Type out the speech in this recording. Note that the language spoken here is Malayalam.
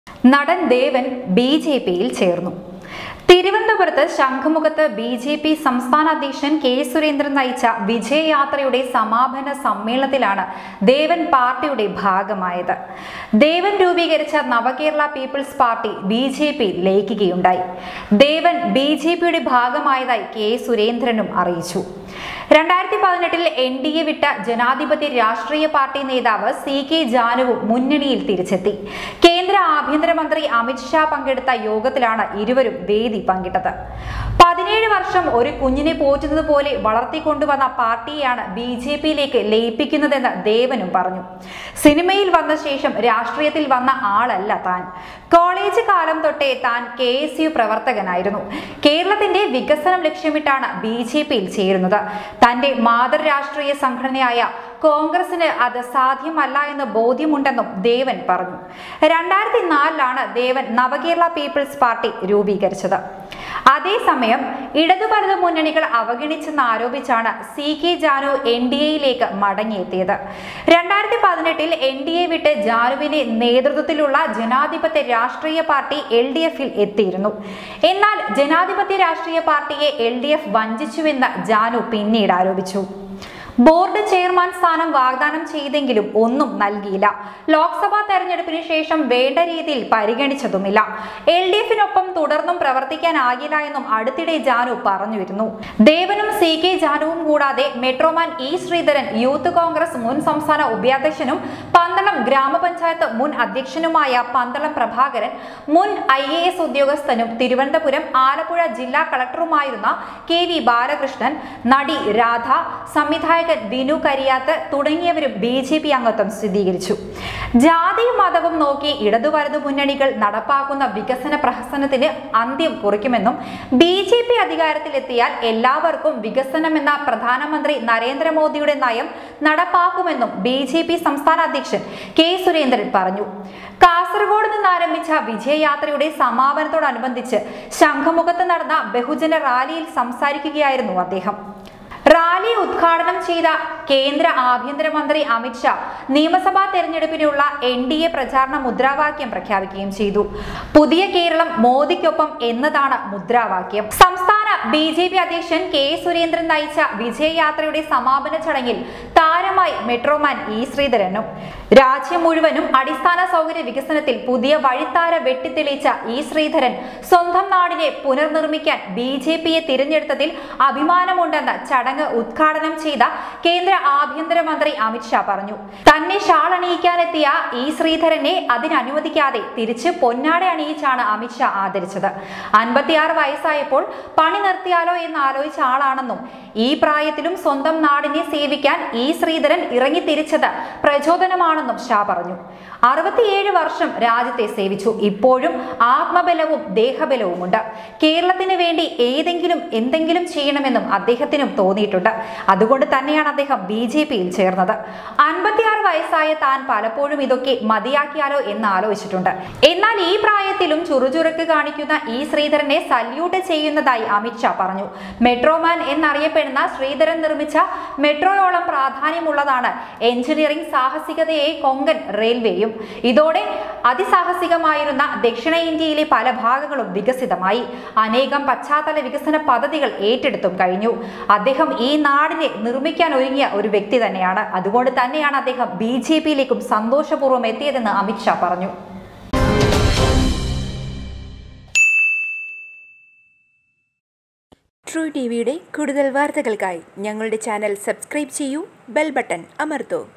നടൻ ദേവൻ ബി ജെ പിയിൽ ചേർന്നു തിരുവനന്തപുരത്ത് ശംഖുമുഖത്ത് ബി ജെ പി സംസ്ഥാന അധ്യക്ഷൻ കെ സുരേന്ദ്രൻ നയിച്ച വിജയയാത്രയുടെ സമാപന സമ്മേളനത്തിലാണ് ദേവൻ പാർട്ടിയുടെ ഭാഗമായത് ദേവൻ രൂപീകരിച്ച Navakerala people's party B J P ലയിക്കുകയുണ്ടായി ദേവൻ ബി ജെ പിയുടെ ഭാഗമായതായി കെ സുരേന്ദ്രനും അറിയിച്ചു രണ്ടായിരത്തി പതിനെട്ടിൽ എൻ ഡി എ വിട്ട ജനാധിപത്യ രാഷ്ട്രീയ പാർട്ടി നേതാവ് സി കെ ജാനുവും മുന്നണിയിൽ തിരിച്ചെത്തി കേന്ദ്ര ആഭ്യന്തരമന്ത്രി അമിത്ഷാ പങ്കെടുത്ത യോഗത്തിലാണ് ഇരുവരും വേദി പങ്കിട്ടത് പതിനേഴ് വർഷം ഒരു കുഞ്ഞിനെ പോറ്റുന്നത് പോലെ വളർത്തിക്കൊണ്ടുവന്ന പാർട്ടിയെയാണ് ബി ജെ പിയിലേക്ക് ലയിപ്പിക്കുന്നതെന്ന് ദേവനും പറഞ്ഞു സിനിമയിൽ വന്ന ശേഷം രാഷ്ട്രീയത്തിൽ വന്ന ആളല്ല താൻ കോളേജ് കാലം തൊട്ടേ താൻ കെ എസ് യു പ്രവർത്തകനായിരുന്നു കേരളത്തിന്റെ വികസനം ലക്ഷ്യമിട്ടാണ് ബി ജെ പിയിൽ ചേരുന്നത് തന്റെ മാതൃരാഷ്ട്രീയ സംഘടനയായ കോൺഗ്രസിന് അത് സാധ്യമല്ല എന്ന് ബോധ്യമുണ്ടെന്നും ദേവൻ പറഞ്ഞു രണ്ടായിരത്തി നാലിലാണ് ദേവൻ നവകേരള പീപ്പിൾസ് പാർട്ടി രൂപീകരിച്ചത് അതേസമയം ഇടതു വലതു മുന്നണികൾ അവഗണിച്ചെന്ന് ആരോപിച്ചാണ് C K Janu N D എയിലേക്ക് മടങ്ങിയെത്തിയത് രണ്ടായിരത്തി പതിനെട്ടിൽ എൻ ഡി എ വിട്ട് ജാനുവിന്റെ നേതൃത്വത്തിലുള്ള ജനാധിപത്യ രാഷ്ട്രീയ പാർട്ടി എൽ ഡി എഫിൽ എത്തിയിരുന്നു എന്നാൽ ജനാധിപത്യ രാഷ്ട്രീയ പാർട്ടിയെ എൽ ഡി എഫ് വഞ്ചിച്ചുവെന്ന് ജാനു പിന്നീട് ആരോപിച്ചു ബോർഡ് ചെയർമാൻ സ്ഥാനം വാഗ്ദാനം ചെയ്തെങ്കിലും ഒന്നും നൽകിയില്ല ലോക്സഭാ തെരഞ്ഞെടുപ്പിന് ശേഷം വേണ്ട രീതിയിൽ പരിഗണിച്ചതുമില്ല എൽ ഡി എഫിനൊപ്പം തുടർന്നും പ്രവർത്തിക്കാനാകില്ല എന്നും അടുത്തിടെ ജാനു പറഞ്ഞുവരുന്നു ദേവനും സി കെ ജാനുവും കൂടാതെ metroman E Sreedharan youth Congress മുൻ സംസ്ഥാന ഉപാധ്യക്ഷനും പന്തളം ഗ്രാമപഞ്ചായത്ത് മുൻ അധ്യക്ഷനുമായ പന്തളം പ്രഭാകരൻ മുൻ ഐ എ എസ് ഉദ്യോഗസ്ഥനും തിരുവനന്തപുരം ആലപ്പുഴ ജില്ലാ കളക്ടറുമായിരുന്ന കെ വി ബാലകൃഷ്ണൻ നടി രാധ സംവിധായകൻ ബിനു കരിയാത്ത് തുടങ്ങിയവരും ബി ജെ പി അംഗത്വം സ്ഥിരീകരിച്ചു ജാതിയും മതവും നോക്കി ഇടതു വലതു മുന്നണികൾ നടപ്പാക്കുന്ന വികസന പ്രഹസനത്തിന് അന്ത്യം കുറിക്കുമെന്നും ബി ജെ പി അധികാരത്തിലെത്തിയാൽ എല്ലാവർക്കും വികസനമെന്ന പ്രധാനമന്ത്രി നരേന്ദ്രമോദിയുടെ നയം നടപ്പാക്കുമെന്നും ബി ജെ പി സംസ്ഥാന അധ്യക്ഷൻ കെ സുരേന്ദ്രൻ പറഞ്ഞു കാസർഗോഡ് നിന്ന് ആരംഭിച്ച വിജയയാത്രയുടെ സമാപനത്തോടനുബന്ധിച്ച് ശംഖുമുഖത്ത് നടന്ന ബഹുജന റാലിയിൽ സംസാരിക്കുകയായിരുന്നു അദ്ദേഹം റാലി ഉദ്ഘാടനം ചെയ്ത കേന്ദ്ര ആഭ്യന്തരമന്ത്രി അമിത്ഷാ നിയമസഭാ തെരഞ്ഞെടുപ്പിനുള്ള എൻ ഡി എ പ്രചാരണ മുദ്രാവാക്യം പ്രഖ്യാപിക്കുകയും ചെയ്തു പുതിയ കേരളം മോദിക്കൊപ്പം എന്നതാണ് മുദ്രാവാക്യം സംസ്ഥാന ബി ജെ പി അധ്യക്ഷൻ കെ സുരേന്ദ്രൻ നയിച്ച വിജയയാത്രയുടെ സമാപന ചടങ്ങിൽ താരമായി മെട്രോമാൻ ഇ ശ്രീധരനും രാജ്യം മുഴുവനും അടിസ്ഥാന സൗകര്യ വികസനത്തിൽ പുതിയ വഴിത്താര വെട്ടിത്തെളിച്ച ഇ ശ്രീധരൻ സ്വന്തം നാടിനെ പുനർനിർമ്മിക്കാൻ ബി ജെ പിയെ തിരഞ്ഞെടുത്തതിൽ അഭിമാനമുണ്ടെന്ന് ചടങ്ങ് ഉദ്ഘാടനം ചെയ്ത കേന്ദ്ര ആഭ്യന്തരമന്ത്രി അമിത്ഷാ പറഞ്ഞു തന്നെ ഷാൾ അണിയിക്കാനെത്തിയ ഇ ശ്രീധരനെ അതിനനുവദിക്കാതെ തിരിച്ച് പൊന്നാട അണിയിച്ചാണ് അമിത്ഷാ ആദരിച്ചത് അൻപത്തിയാറ് വയസ്സായപ്പോൾ പണി നിർത്തിയാലോ എന്ന് ആലോചിച്ച ആളാണെന്നും ഈ പ്രായത്തിലും സ്വന്തം നാടിനെ സേവിക്കാൻ ഇ ശ്രീധരൻ ഇറങ്ങി തിരിച്ചത് പ്രചോദനമാണെന്നും ഷാ പറഞ്ഞു അറുപത്തിയേഴ് വർഷം രാജ്യത്തെ സേവിച്ചു ഇപ്പോഴും ആത്മബലവും ദേഹബലവുമുണ്ട് കേരളത്തിന് വേണ്ടി ഏതെങ്കിലും എന്തെങ്കിലും ചെയ്യണമെന്നും അദ്ദേഹത്തിനും തോന്നിയിട്ടുണ്ട് അതുകൊണ്ട് തന്നെയാണ് അദ്ദേഹം ബി ജെ പിയിൽ ചേർന്നത് അൻപത്തിയാറ് വയസ്സായ താൻ പലപ്പോഴും ഇതൊക്കെ മതിയാക്കിയാലോ എന്ന് ആലോചിച്ചിട്ടുണ്ട് എന്നാൽ ഈ പ്രായത്തിലും ചുറുചുറുക്ക് കാണിക്കുന്ന ഈ ശ്രീധരനെ സല്യൂട്ട് ചെയ്യുന്നതായി അമിത്ഷാ പറഞ്ഞു മെട്രോമാൻ എന്നറിയപ്പെടുന്ന ശ്രീധരൻ നിർമ്മിച്ച മെട്രോയോളം പ്രാധാന്യമുള്ളതാണ് എഞ്ചിനീയറിംഗ് സാഹസികതയെ കൊങ്കൺ റെയിൽവേയും ഇതോടെ അതിസാഹസികമായിരുന്ന ദക്ഷിണ ഇന്ത്യയിലെ പല ഭാഗങ്ങളും വികസിതമായി അനേകം പശ്ചാത്തല വികസന പദ്ധതികൾ ഏറ്റെടുത്തും കഴിഞ്ഞു അദ്ദേഹം ഈ നാടിനെ നിർമ്മിക്കാൻ ഒരുങ്ങിയ ഒരു വ്യക്തി തന്നെയാണ് അതുകൊണ്ട് തന്നെയാണ് അദ്ദേഹം ബി ജെ പിയിലേക്കും സന്തോഷപൂർവ്വം എത്തിയതെന്ന് അമിത്ഷാ പറഞ്ഞു ട്രൂ ടി വിയുടെ കൂടുതൽ വാർത്തകൾക്കായി ഞങ്ങളുടെ ചാനൽ സബ്സ്ക്രൈബ് ചെയ്യൂ ബെൽ ബട്ടൺ അമർത്തൂ